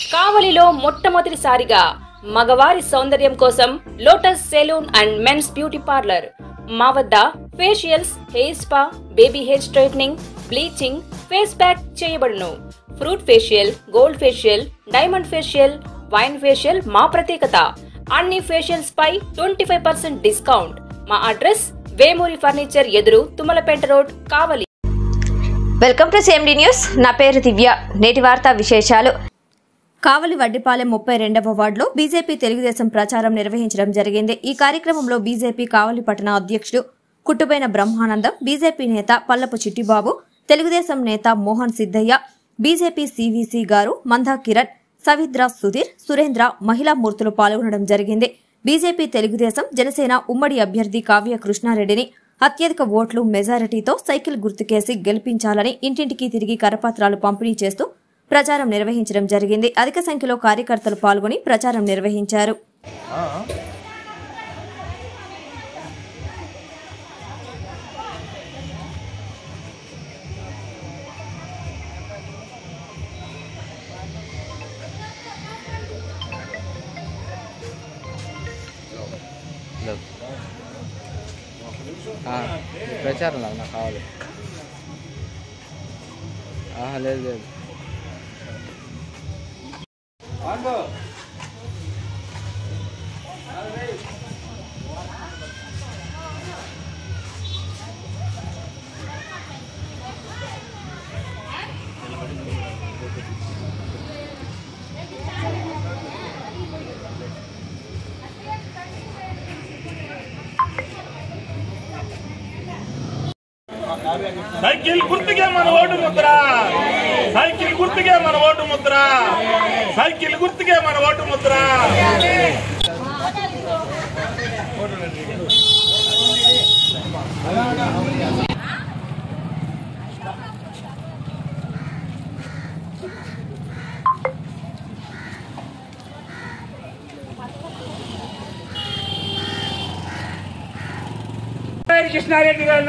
కావలిలో మొట్టమొదటిసారిగా మగవారి సౌందర్యం కోసం lotus salon and men's beauty parlour మా వద్ద facials hair spa baby hair straightening bleaching face pack చేయబడును fruit facial gold facial diamond facial wine facial మా ప్రత్యేకత అన్ని ఫేషియల్స్ పై ట్వంటీ ఫైవ్ పర్సెంట్ డిస్కౌంట్ మా అడ్రస్ వేమూరి ఫర్నిచర్ ఎదురు Tummalapeta road Kavali welcome to సేమ్డి న్యూస్ నా పేరు దివ్య నేటి వార్తా విశేషాలు కావలి వడ్డిపాలెం ముప్పై రెండవ వార్డులో బీజేపీ తెలుగుదేశం ప్రచారం నిర్వహించడం జరిగింది ఈ కార్యక్రమంలో బీజేపీ కావలి పట్టణ అధ్యక్షుడు కుట్టుబైన బ్రహ్మానందం బీజేపీ నేత పల్లపు చిట్టిబాబు తెలుగుదేశం నేత మోహన్ సిద్దయ్య బీజేపీ సీవీసీ గారు మందా కిరణ్ సవిద్ర సుధీర్ సురేంద్ర మహిళా మూర్తులు పాల్గొనడం జరిగింది బీజేపీ తెలుగుదేశం జనసేన ఉమ్మడి అభ్యర్థి కావ్య కృష్ణారెడ్డిని అత్యధిక ఓట్లు మెజారిటీతో సైకిల్ గుర్తుకేసి గెలిపించాలని ఇంటింటికి తిరిగి కరపత్రాలు పంపిణీ చేస్తూ ప్రచారం నిర్వహించడం జరిగింది అధిక సంఖ్యలో కార్యకర్తలు పాల్గొని ప్రచారం నిర్వహించారు ఆ, ప్రచారం లాగా నాకు కావాలి ఆహా, లేదు లేదు సైకిల్ గుర్తుకే మన ఓటు ముద్ర సైకిల్ గుర్తుకే మన ఓటు ముద్ర సైకిల్ గుర్తుకే మన ఓటు ముద్ర కృష్ణారెడ్డి గారు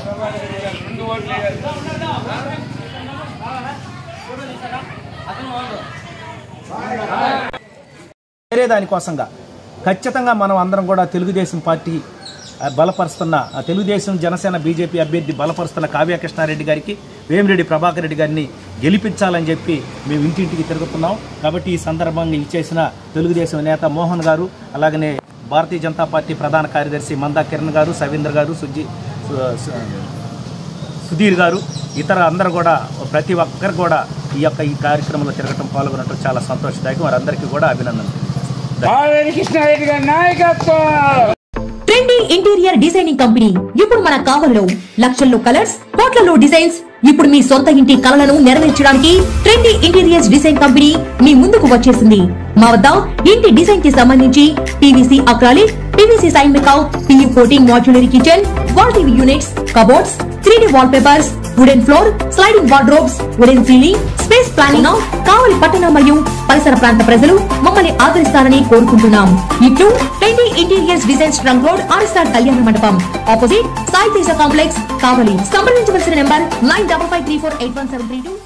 వేరే దానికోసంగా ఖచ్చితంగా మనం అందరం కూడా తెలుగుదేశం పార్టీ ఆ, బలపరుస్తున్న ఆ, తెలుగుదేశం జనసేన బీజేపీ అభ్యర్థి బలపరుస్తున్న కావ్య కృష్ణారెడ్డి గారికి వేమిరెడ్డి ప్రభాకర్ రెడ్డి గారిని గెలిపించాలని చెప్పి మేము ఇంటింటికి తిరుగుతున్నాం కాబట్టి ఈ సందర్భంగా ఇచ్చేసిన తెలుగుదేశం నేత మోహన్ గారు అలాగనే భారతీయ జనతా పార్టీ ప్రధాన కార్యదర్శి మందా కిరణ్ గారు సవీంద్ర గారు సుజి సు- సు- సుధీర్ గారు ఇతర అందరూ కూడా ప్రతి ఒక్కరు కూడా ఈ యొక్క ఈ కార్యక్రమంలో తిరగటం పాల్గొనడం చాలా సంతోషదాయకం వారందరికీ కూడా అభినందనలు కావేరి కృష్ణారెడ్డి గారి నాయకత్వం ట్రెండీ ఇంటీరియర్ డిజైనింగ్ కంపెనీ ఇప్పుడు మన కావలిలో లక్షల్లో కలర్స్ కోట్లలో డిజైన్స్ ఇప్పుడు మీ సొంత ఇంటి కలలను నెరవేర్చడానికి ట్రెండీ ఇంటీరియర్స్ డిజైన్ కంపెనీ మీ ముందుకు వచ్చేసింది మా వద్ద ఇంటి డిజైన్ కి సంబంధించి పీవీసీ అక్రాలిక్ పీవీసీ సైన్ మేకౌట్ PU coating modular kitchen wall TV units cupboards three D wall papers wooden floor sliding wardrobes wooden ceiling space planning Kavali పట్టణ మరియు పరిసర ప్రాంత ప్రజలు మమ్మల్ని ఆదరిస్తారని కోరుకుంటున్నాం ఇట్లు twenty interiors design trunk road RSR Kalyana Mandapam opposite Sai Teja complex Kavali సంప్రదించవలసిన number nine double five three four eight one seven three two